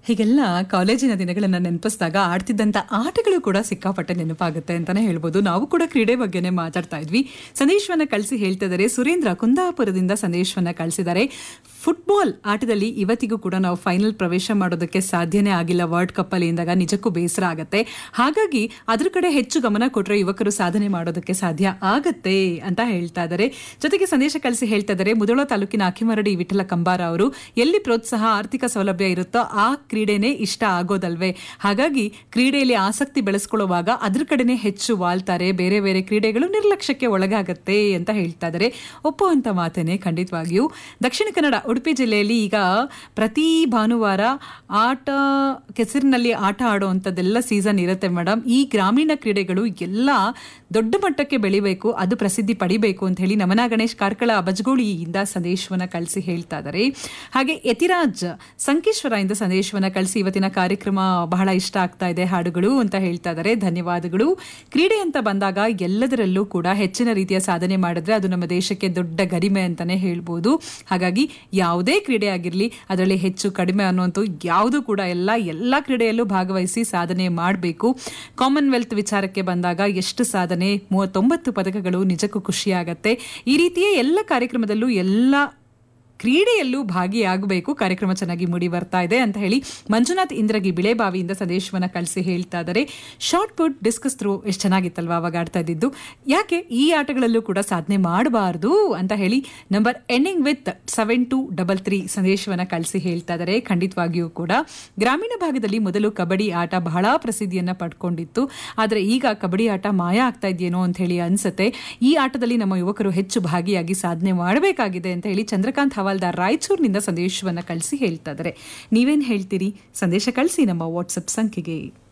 ಹೀಗೆಲ್ಲ ಕಾಲೇಜಿನ ದಿನಗಳನ್ನ ನೆನಪಿಸಿದಾಗ ಆಡ್ತಿದ್ದಂತ ಆಟಗಳು ಕೂಡ ಸಿಕ್ಕಾಪಟ್ಟೆ ನೆನಪಾಗುತ್ತೆ ಅಂತಾನೆ ಹೇಳ್ಬೋದು ನಾವು ಕೂಡ ಕ್ರೀಡೆ ಬಗ್ಗೆನೇ ಮಾತಾಡ್ತಾ ಇದ್ವಿ ಸಂದೇಶವನ್ನ ಕಳಿಸಿ ಹೇಳ್ತಿದ್ದಾರೆ ಸುರೇಂದ್ರ ಕುಂದಾಪುರದಿಂದ ಸಂದೇಶವನ್ನ ಕಳಿಸಿದ್ದಾರೆ ಫುಟ್ಬಾಲ್ ಆಟದಲ್ಲಿ ಇವತ್ತಿಗೂ ಕೂಡ ನಾವು ಫೈನಲ್ ಪ್ರವೇಶ ಮಾಡೋದಕ್ಕೆ ಸಾಧ್ಯನೇ ಆಗಿಲ್ಲ ವರ್ಲ್ಡ್ ಕಪ್ ಅಲ್ಲಿ ಎಂದಾಗ ನಿಜಕ್ಕೂ ಬೇಸರ ಆಗತ್ತೆ ಹಾಗಾಗಿ ಅದ್ರ ಕಡೆ ಹೆಚ್ಚು ಗಮನ ಕೊಟ್ರೆ ಯುವಕರು ಸಾಧನೆ ಮಾಡೋದಕ್ಕೆ ಸಾಧ್ಯ ಆಗತ್ತೆ ಅಂತ ಹೇಳ್ತಾ ಇದ್ದಾರೆ ಜೊತೆಗೆ ಸಂದೇಶ ಕಳಿಸಿ ಹೇಳ್ತಾ ಇದ್ದಾರೆ ಮುದೋಳ ತಾಲೂಕಿನ ಅಖಿಮರಡಿ ವಿಠಲ ಕಂಬಾರ ಅವರು ಎಲ್ಲಿ ಪ್ರೋತ್ಸಾಹ ಆರ್ಥಿಕ ಸೌಲಭ್ಯ ಇರುತ್ತೋ ಆ ಕ್ರೀಡೆನೇ ಇಷ್ಟ ಆಗೋದಲ್ವೇ ಹಾಗಾಗಿ ಕ್ರೀಡೆಯಲ್ಲಿ ಆಸಕ್ತಿ ಬೆಳೆಸ್ಕೊಳ್ಳುವಾಗ ಅದ್ರ ಕಡೆನೆ ಹೆಚ್ಚು ವಾಲ್ತಾರೆ ಬೇರೆ ಬೇರೆ ಕ್ರೀಡೆಗಳು ನಿರ್ಲಕ್ಷ್ಯಕ್ಕೆ ಒಳಗಾಗತ್ತೆ ಅಂತ ಹೇಳ್ತಾ ಇದ್ದಾರೆ ಒಪ್ಪುವಂತ ಮಾತೇನೆ ಖಂಡಿತವಾಗಿಯೂ ದಕ್ಷಿಣ ಕನ್ನಡ ಉಡುಪಿ ಜಿಲ್ಲೆಯಲ್ಲಿ ಈಗ ಪ್ರತಿ ಭಾನುವಾರ ಆಟ ಕೆಸರಿನಲ್ಲಿ ಆಟ ಆಡುವಂಥದ್ದೆಲ್ಲ ಸೀಸನ್ ಇರುತ್ತೆ ಮೇಡಮ್ ಈ ಗ್ರಾಮೀಣ ಕ್ರೀಡೆಗಳು ಎಲ್ಲ ದೊಡ್ಡ ಮಟ್ಟಕ್ಕೆ ಬೆಳಿಬೇಕು ಅದು ಪ್ರಸಿದ್ಧಿ ಪಡಿಬೇಕು ಅಂತ ಹೇಳಿ ನಮನ ಗಣೇಶ್ ಕಾರ್ಕಳ ಬಜಗೋಳಿಯಿಂದ ಸಂದೇಶವನ್ನ ಕಳಿಸಿ ಹೇಳ್ತಾ ಇದ್ದಾರೆ ಹಾಗೆ ಯತಿರಾಜ್ ಸಂಕೇಶ್ವರ ಇಂದ ಸಂದೇಶವನ್ನ ಕಳಿಸಿ ಇವತ್ತಿನ ಕಾರ್ಯಕ್ರಮ ಬಹಳ ಇಷ್ಟ ಆಗ್ತಾ ಇದೆ ಹಾಡುಗಳು ಅಂತ ಹೇಳ್ತಾ ಇದ್ದಾರೆ ಧನ್ಯವಾದಗಳು ಕ್ರೀಡೆ ಅಂತ ಬಂದಾಗ ಎಲ್ಲದರಲ್ಲೂ ಕೂಡ ಹೆಚ್ಚಿನ ರೀತಿಯ ಸಾಧನೆ ಮಾಡಿದ್ರೆ ಅದು ನಮ್ಮ ದೇಶಕ್ಕೆ ದೊಡ್ಡ ಗರಿಮೆ ಅಂತಾನೆ ಹೇಳ್ಬೋದು ಹಾಗಾಗಿ ಯಾವುದೇ ಕ್ರೀಡೆ ಆಗಿರಲಿ ಅದರಲ್ಲಿ ಹೆಚ್ಚು ಕಡಿಮೆ ಅನ್ನುವಂಥ ಯಾವುದು ಕೂಡ ಎಲ್ಲ ಎಲ್ಲ ಕ್ರೀಡೆಯಲ್ಲೂ ಭಾಗವಹಿಸಿ ಸಾಧನೆ ಮಾಡಬೇಕು ಕಾಮನ್ವೆಲ್ತ್ ವಿಚಾರಕ್ಕೆ ಬಂದಾಗ ಎಷ್ಟು ಸಾಧನೆ ಮೂವತ್ತೊಂಬತ್ತು ಪದಕಗಳು ನಿಜಕ್ಕೂ ಖುಷಿಯಾಗತ್ತೆ ಈ ರೀತಿಯೇ ಎಲ್ಲ ಕಾರ್ಯಕ್ರಮದಲ್ಲೂ ಎಲ್ಲ ಕ್ರೀಡೆಯಲ್ಲೂ ಭಾಗಿಯಾಗಬೇಕು ಕಾರ್ಯಕ್ರಮ ಚೆನ್ನಾಗಿ ಮೂಡಿ ಬರ್ತಾ ಇದೆ ಅಂತ ಹೇಳಿ ಮಂಜುನಾಥ್ ಇಂದ್ರಗಿ ಬಿಳೆಬಾವಿಯಿಂದ ಸಂದೇಶವನ್ನ ಕಳಿಸಿ ಹೇಳ್ತಾ ಇದ್ದಾರೆ ಶಾರ್ಟ್ ಪುಟ್ ಡಿಸ್ಕಸ್ ಥ್ರೋ ಎಷ್ಟು ಚೆನ್ನಾಗಿತ್ತಲ್ವಾ ಅವಾಗ ಆಡ್ತಾ ಇದ್ದಿದ್ದು ಯಾಕೆ ಈ ಆಟಗಳಲ್ಲೂ ಕೂಡ ಸಾಧನೆ ಮಾಡಬಾರ್ದು ಅಂತ ಹೇಳಿ number ending with seven two double three ಸಂದೇಶವನ್ನ ಕಳಿಸಿ ಹೇಳ್ತಾ ಇದ್ದಾರೆ ಖಂಡಿತವಾಗಿಯೂ ಕೂಡ ಗ್ರಾಮೀಣ ಭಾಗದಲ್ಲಿ ಮೊದಲು ಕಬಡ್ಡಿ ಆಟ ಬಹಳ ಪ್ರಸಿದ್ಧಿಯನ್ನ ಪಡ್ಕೊಂಡಿತ್ತು ಆದರೆ ಈಗ ಕಬಡ್ಡಿ ಆಟ ಮಾಯ ಆಗ್ತಾ ಇದೆಯೇನೋ ಅಂತ ಹೇಳಿ ಅನ್ಸುತ್ತೆ ಈ ಆಟದಲ್ಲಿ ನಮ್ಮ ಯುವಕರು ಹೆಚ್ಚು ಭಾಗಿಯಾಗಿ ಸಾಧನೆ ಮಾಡಬೇಕಾಗಿದೆ ಅಂತ ಹೇಳಿ ಚಂದ್ರಕಾಂತ್ ಹವಾಲ್ದಾರ್ ರಾಯಚೂರಿನಿಂದ ಸಂದೇಶವನ್ನ ಕಳಿಸಿ ಹೇಳ್ತಾ ಇದ್ದಾರೆ ನೀವೇನ್ ಹೇಳ್ತೀರಿ ಸಂದೇಶ ಕಳಿಸಿ ನಮ್ಮ ವಾಟ್ಸಪ್ ಸಂಖ್ಯೆಗೆ